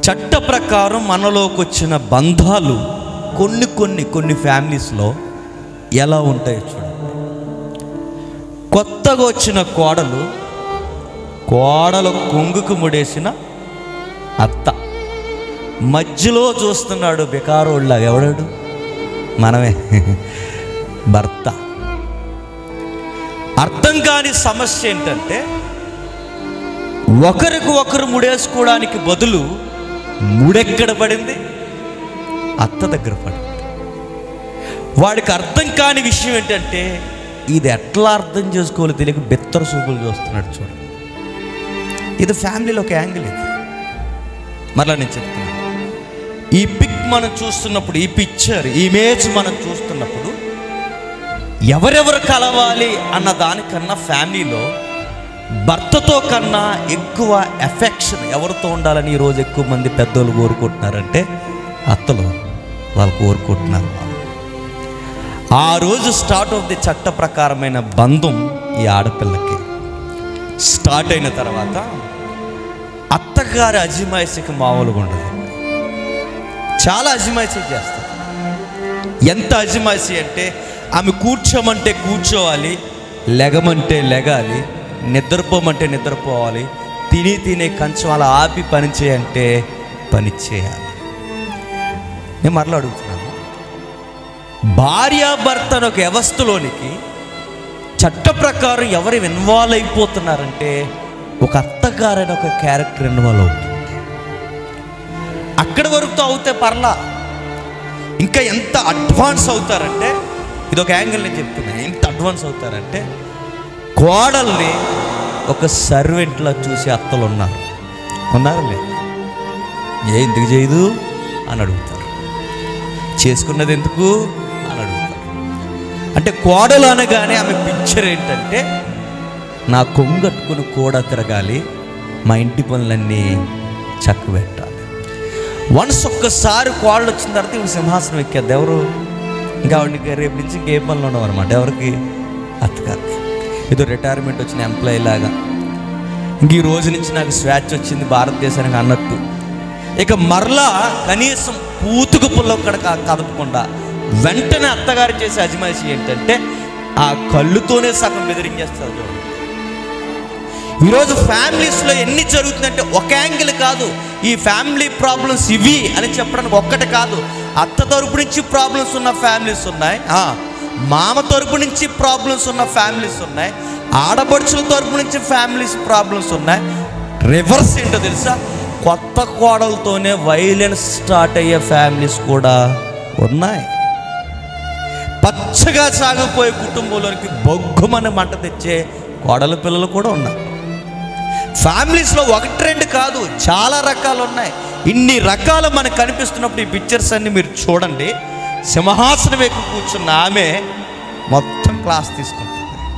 చట్ట ప్రకారం మనలోకి వచ్చిన బంధాలు కొన్ని కొన్ని కొన్ని ఫ్యామిలీస్లో ఎలా ఉంటాయో చూడండి కొత్తగా వచ్చిన కోడలు కోడలు కొంగుకు ముడేసిన అత్త మధ్యలో చూస్తున్నాడు బెకారోళ్ళగా ఎవడాడు మనమే భర్త అర్థం కాని సమస్య ఏంటంటే ఒకరికి ఒకరు ముడేసుకోవడానికి బదులు ముడెక్కడ పడింది అత్త దగ్గర పడింది వాడికి అర్థం కాని విషయం ఏంటంటే ఇది ఎట్లా అర్థం చేసుకోవాలో తెలియక బెత్తర చూపులు చూస్తున్నాడు చూడండి ఇది ఫ్యామిలీలో ఒక యాంగిల్ ఇది మరలా నేను చెప్తున్నాను ఈ పిక్ మనం చూస్తున్నప్పుడు ఈ పిక్చర్ ఈ ఇమేజ్ మనం చూస్తున్నప్పుడు ఎవరెవరు కలవాలి అన్న దానికన్నా ఫ్యామిలీలో భర్తతో కన్నా ఎక్కువ ఎఫెక్షన్ ఎవరితో ఉండాలని ఈరోజు ఎక్కువ మంది పెద్దోళ్ళు కోరుకుంటున్నారంటే అత్తలు వాళ్ళు కోరుకుంటున్నారు ఆ రోజు స్టార్ట్ ఆఫ్ ది చట్ట ప్రకారమైన బంధం ఈ ఆడపిల్లకి స్టార్ట్ అయిన తర్వాత అత్తగారి అజిమాయిషికి మామూలుగా ఉండదు చాలా అజిమాయిషి చేస్తారు ఎంత అజిమాయిషి అంటే ఆమె కూర్చోమంటే కూర్చోవాలి లెగమంటే లెగాలి నిద్రపోమంటే నిద్రపోవాలి తిని తినే కంచం అలా ఆపి పని చేయంటే పని చేయాలి నేను మరలా అడుగుతున్నాను భార్యాభర్త ఒక వ్యవస్థలోనికి చట్ట ప్రకారం ఎవరు ఇన్వాల్వ్ అయిపోతున్నారంటే ఒక అత్తగారైన ఒక క్యారెక్టర్ ఇన్వాల్వ్ అవుతుంది అక్కడి వరకు అవుతే పర్లా ఇంకా ఎంత అడ్వాన్స్ అవుతారంటే ఇది ఒక యాంగిల్ నేను చెప్తున్నాను ఎంత అడ్వాన్స్ అవుతారంటే కోడల్ని ఒక సర్వెంట్లా చూసే అత్తలు ఉన్నారు ఉన్నారా లేదు ఏ ఎందుకు చేయదు అని అడుగుతారు చేసుకున్నది ఎందుకు అని అడుగుతారు అంటే కోడలు అనగానే ఆమె పిక్చర్ ఏంటంటే నా కొంగట్టుకుని కూడా తిరగాలి మా ఇంటి పనులన్నీ చక్కబెట్టాలి వన్స్ ఒక్కసారి కోళ్ళు వచ్చిన తర్వాత ఇవి సింహాసనం ఎక్కేది ఎవరు ఇంకా ఆవిడకి రేపు నుంచి ఇంకే పనులు ఉండవు అనమాట ఎవరికి అత్తగారికి ఏదో రిటైర్మెంట్ వచ్చిన ఎంప్లాయీ లాగా ఇంక ఈ రోజు నుంచి నాకు స్వేచ్ఛ వచ్చింది భారతదేశానికి అన్నట్టు ఇక మరలా కనీసం పూతుకు పుల్లొక్కడ కదపకుండా వెంటనే అత్తగారు చేసే అజమాయిషి ఏంటంటే ఆ కళ్ళుతోనే సగం బెదిరించేస్తారు చూడండి ఈరోజు ఫ్యామిలీస్లో ఎన్ని జరుగుతుందంటే ఒక యాంగిల్ కాదు ఈ ఫ్యామిలీ ప్రాబ్లమ్స్ ఇవి అని చెప్పడానికి ఒక్కటి కాదు అత్త తరపు నుంచి ప్రాబ్లమ్స్ ఉన్న ఫ్యామిలీస్ ఉన్నాయి ఆ, మామ తరపు నుంచి ప్రాబ్లమ్స్ ఉన్న ఫ్యామిలీస్ ఉన్నాయి ఆడపడుచుల తరపు నుంచి ఫ్యామిలీస్ ప్రాబ్లమ్స్ ఉన్నాయి రివర్స్ ఏంటో తెలుసా కొత్త కోడలతోనే వైలెన్స్ స్టార్ట్ అయ్యే ఫ్యామిలీస్ కూడా ఉన్నాయి పచ్చగా సాగిపోయే కుటుంబంలోనికి బొగ్గుమని మంట తెచ్చే కోడల పిల్లలు కూడా ఉన్నారు ఫ్యామిలీస్లో ఒకటి రెండు కాదు చాలా రకాలు ఉన్నాయి ఇన్ని రకాలు మనకు కనిపిస్తున్నప్పుడు ఈ పిక్చర్స్ అన్ని మీరు చూడండి సింహాసనం ఎక్కి కూర్చున్న ఆమె మొత్తం క్లాస్ తీసుకుంటుంది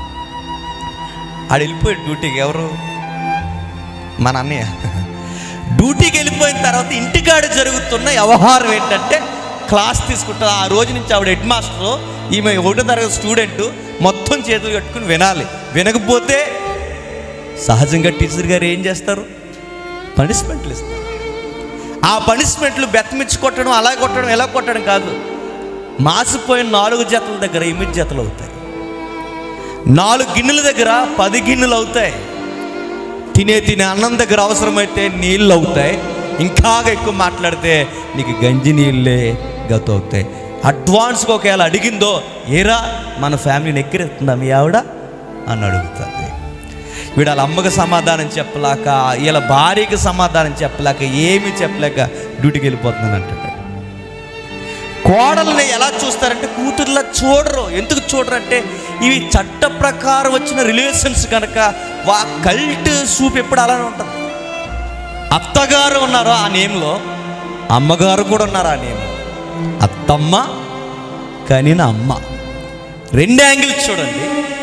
ఆడు వెళ్ళిపోయాడు డ్యూటీకి ఎవరు మన అన్నయ్య డ్యూటీకి వెళ్ళిపోయిన తర్వాత ఇంటికాడ జరుగుతున్న వ్యవహారం ఏంటంటే క్లాస్ తీసుకుంటుంది ఆ రోజు నుంచి ఆవిడ హెడ్ మాస్టర్ ఈమె ఒకటో తరగతి స్టూడెంట్ మొత్తం చేతులు కట్టుకుని వినాలి వినకపోతే సహజంగా టీచర్ గారు ఏం చేస్తారు పనిష్మెంట్లు ఇస్తారు ఆ పనిష్మెంట్లు బెత్తమిచ్చి కొట్టడం అలా కొట్టడం ఎలా కొట్టడం కాదు మాసిపోయిన నాలుగు జతల దగ్గర ఎనిమిది జతలు అవుతాయి నాలుగు గిన్నెల దగ్గర పది గిన్నెలు అవుతాయి తినే తినే అన్నం దగ్గర అవసరమైతే నీళ్ళు అవుతాయి ఇంకా ఎక్కువ మాట్లాడితే నీకు గంజి నీళ్ళే గత అవుతాయి అడ్వాన్స్గా ఒకవేళ అడిగిందో ఏరా మన ఫ్యామిలీని ఎక్కిరెత్తుందా మీ ఆవిడ అని అడుగుతుంది వీడు వాళ్ళ అమ్మకి సమాధానం చెప్పలేక వీళ్ళ భార్యకి సమాధానం చెప్పలేక ఏమీ చెప్పలేక డ్యూటీకి వెళ్ళిపోతున్నాను అంటాడు కోడల్ని ఎలా చూస్తారంటే కూతుర్లా చూడరు ఎందుకు చూడరంటే ఇవి చట్ట ప్రకారం వచ్చిన రిలేషన్స్ కనుక వా కల్ట్ సూప్ ఎప్పుడు అలానే ఉంటుంది అత్తగారు ఉన్నారు ఆ నేమ్లో అమ్మగారు కూడా ఉన్నారు ఆ నేమ్ అత్తమ్మ కనిన అమ్మ రెండు యాంగిల్స్ చూడండి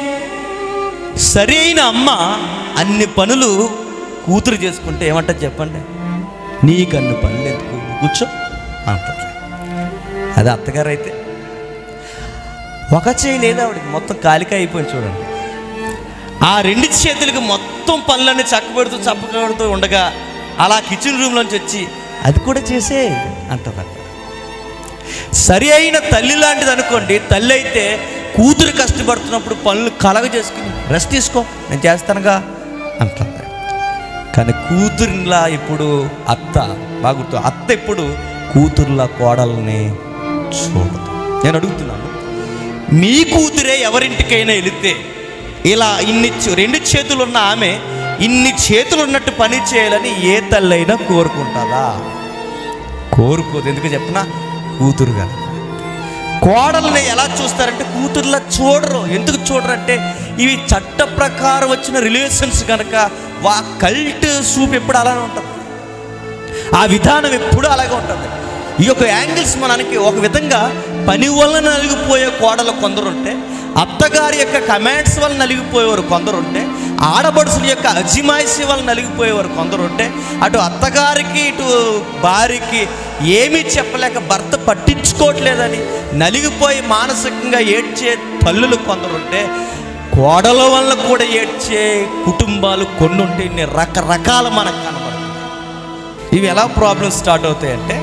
సరైన అమ్మ అన్ని పనులు కూతురు చేసుకుంటే ఏమంటారు చెప్పండి నీకు అన్ని పనులు ఎందుకు కూర్చో అంటారు అది అత్తగారు అయితే ఒక చేయి లేదా ఆవిడకి మొత్తం కాలిక అయిపోయింది చూడండి ఆ రెండు చేతులకి మొత్తం పనులన్నీ చక్కబెడుతూ చప్పబెడుతూ ఉండగా అలా కిచెన్ రూమ్లోంచి వచ్చి అది కూడా చేసే అంటదట సరి అయిన తల్లి లాంటిది అనుకోండి తల్లి అయితే కూతురు కష్టపడుతున్నప్పుడు పనులు కలగ చేసుకుని రెస్ట్ తీసుకో నేను చేస్తానుగా అంటుంది కానీ కూతురులా ఇప్పుడు అత్త బాగా గుర్తు అత్త ఇప్పుడు కూతురులా కోడల్ని చూడదు నేను అడుగుతున్నాను మీ కూతురే ఎవరింటికైనా వెళితే ఇలా ఇన్ని చే- రెండు చేతులు ఉన్న ఆమె ఇన్ని చేతులు ఉన్నట్టు పని చేయాలని ఏ తల్లైనా కోరుకుంటుందా కోరుకోదు ఎందుకు చెప్పిన కూతురు కదా కోడల్ని ఎలా చూస్తారంటే కూతుర్లా చూడరు ఎందుకు చూడరంటే ఇవి చట్ట ప్రకారం వచ్చిన రిలేషన్స్ కనుక వా కల్ట్ సూప్ ఎప్పుడు అలానే ఉంటుంది ఆ విధానం ఎప్పుడు అలాగే ఉంటుంది ఈ యొక్క యాంగిల్స్ మనకి ఒక విధంగా పని వల్ల నలిగిపోయే కోడలు కొందరు ఉంటే అత్తగారి యొక్క కమాండ్స్ వల్ల నలిగిపోయేవారు కొందరు ఉంటే ఆడబడుసుల యొక్క అజిమాయిషి వల్ల నలిగిపోయేవారు కొందరు ఉంటే అటు అత్తగారికి ఇటు భార్యకి ఏమీ చెప్పలేక భర్త పట్టించుకోవట్లేదని నలిగిపోయి మానసికంగా ఏడ్చే తల్లులు కొందరు ఉంటే కోడల వల్ల కూడా ఏడ్చే కుటుంబాలు కొన్ని ఉంటే ఇన్ని రకరకాల మనకు కనబడుతుంది ఇవి ఎలా ప్రాబ్లమ్స్ స్టార్ట్ అవుతాయంటే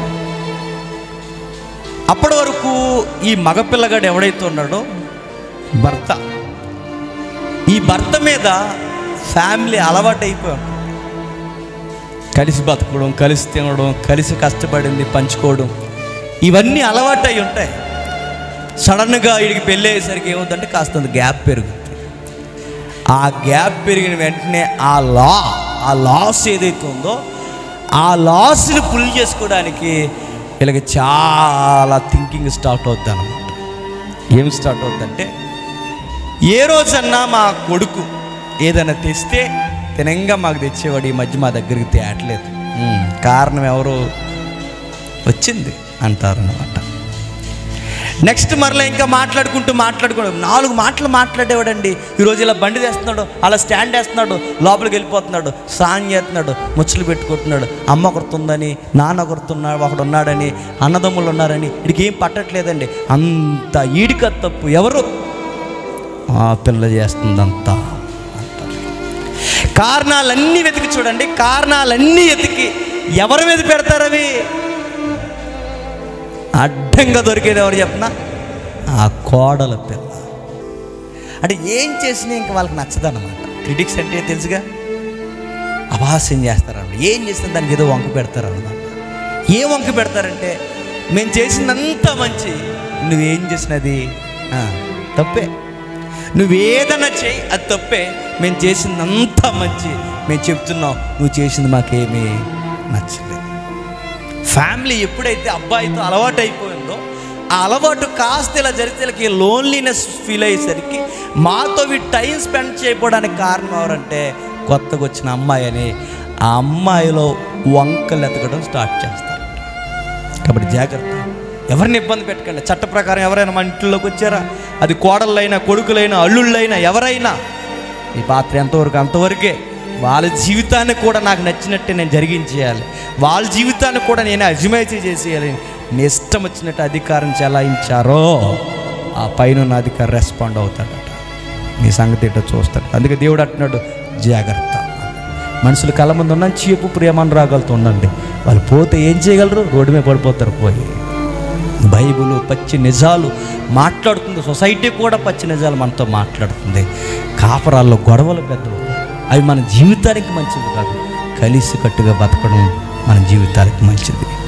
అప్పటి వరకు ఈ మగపిల్లగాడు ఎవడైతే ఉన్నాడో భర్త ఈ భర్త మీద ఫ్యామిలీ అలవాటు అయిపోయాం కలిసి బతకడం కలిసి తినడం కలిసి కష్టపడింది పంచుకోవడం ఇవన్నీ అలవాటు అయి ఉంటాయి సడన్గా వీడికి పెళ్ళి అయ్యేసరికి ఏమవుతుందంటే కాస్త గ్యాప్ పెరుగుతుంది ఆ గ్యాప్ పెరిగిన వెంటనే ఆ లా ఆ లాస్ ఏదైతే ఉందో ఆ లాస్ని పుల్ చేసుకోవడానికి వీళ్ళకి చాలా థింకింగ్ స్టార్ట్ అవుద్ది అనమాట ఏం స్టార్ట్ అవుద్దంటే ఏ రోజన్నా మా కొడుకు ఏదైనా తెస్తే తినంగా మాకు తెచ్చేవాడు ఈ మధ్య మా దగ్గరికి తేయట్లేదు ఉమ్, కారణం ఎవరు వచ్చింది అంటారనమాట నెక్స్ట్ మరలా ఇంకా మాట్లాడుకుంటూ మాట్లాడుకుంటూ నాలుగు మాటలు మాట్లాడేవాడండి ఈరోజు ఇలా బండి తెస్తున్నాడు అలా స్టాండ్ వేస్తున్నాడు లోపలికి వెళ్ళిపోతున్నాడు స్నానం చేస్తున్నాడు ముచ్చలు పెట్టుకుంటున్నాడు అమ్మ ఒకరుతుందని నాన్న ఒకరుతున్నాడు ఒకడు ఉన్నాడని అన్నదమ్ములు ఉన్నారని వీడికి ఏం పట్టట్లేదండి అంత ఈడిక తప్పు ఎవరు ఆ పిల్ల చేస్తుందంతా అంటారు కారణాలన్నీ వెతికి చూడండి కారణాలన్నీ వెతికి ఎవరి మీద పెడతారు అవి అడ్డంగా దొరికేది ఎవరు చెప్పనా ఆ కోడల పిల్ల అంటే ఏం చేసినా ఇంకా వాళ్ళకి నచ్చదన్నమాట క్రిటిక్స్ అంటే తెలుసుగా అపహాస్యం చేస్తారన్నమాట ఏం చేసినా దానికి ఏదో వంక పెడతారన్నమాట ఏం వంక పెడతారంటే మేము చేసిందంతా మంచి నువ్వేం చేసినది ఆ, తప్పే నువ్వేదన్నా చేయి అది తప్పే మేము చేసిందంతా మంచి మేము చెప్తున్నాం నువ్వు చేసింది మాకేమీ నచ్చలేదు ఫ్యామిలీ ఎప్పుడైతే అబ్బాయితో అలవాటు అయిపోయిందో ఆ అలవాటు కాస్త ఇలా జరిగితే వీళ్ళకి లోన్లీనెస్ ఫీల్ అయ్యేసరికి మాతో వీడు టైం స్పెండ్ చేయకపోవడానికి కారణం ఎవరంటే కొత్తగా వచ్చిన అమ్మాయి అని ఆ అమ్మాయిలో వంకలు ఎతకడం స్టార్ట్ చేస్తారు కాబట్టి జాగ్రత్త ఎవరిని ఇబ్బంది పెట్టకండి చట్ట ప్రకారం ఎవరైనా మన ఇంట్లోకి వచ్చారా అది కోడళ్ళైనా కొడుకులైనా అల్లుళ్ళైనా ఎవరైనా ఈ పాత్ర ఎంతవరకు అంతవరకే వాళ్ళ జీవితాన్ని కూడా నాకు నచ్చినట్టే నేను జరిగించేయాలి వాళ్ళ జీవితాన్ని కూడా నేను అజమాయితీ చేసేయాలి నీ ఇష్టం వచ్చినట్టు అధికారం చెలాయించారో ఆ పైన ఉన్న అధికారి రెస్పాండ్ అవుతాడట నీ సంగతి ఏంటో చూస్తాడు అందుకే దేవుడు అంటున్నాడు జాగ్రత్త మనుషులు కళ్ళ ముందు ఉన్న చీపు ప్రేమానురాగాలతో ఉండండి వాళ్ళు పోతే ఏం చేయగలరు రోడ్డు మీద పడిపోతారు పోయి బైబుల్ పచ్చి నిజాలు మాట్లాడుతుంది సొసైటీ కూడా పచ్చి నిజాలు మనతో మాట్లాడుతుంది కాపరాల్లో గొడవలు పెద్దలు అవి మన జీవితానికి మంచిది కాదు కలిసి కట్టుగా బతకడం మన జీవితానికి మంచిది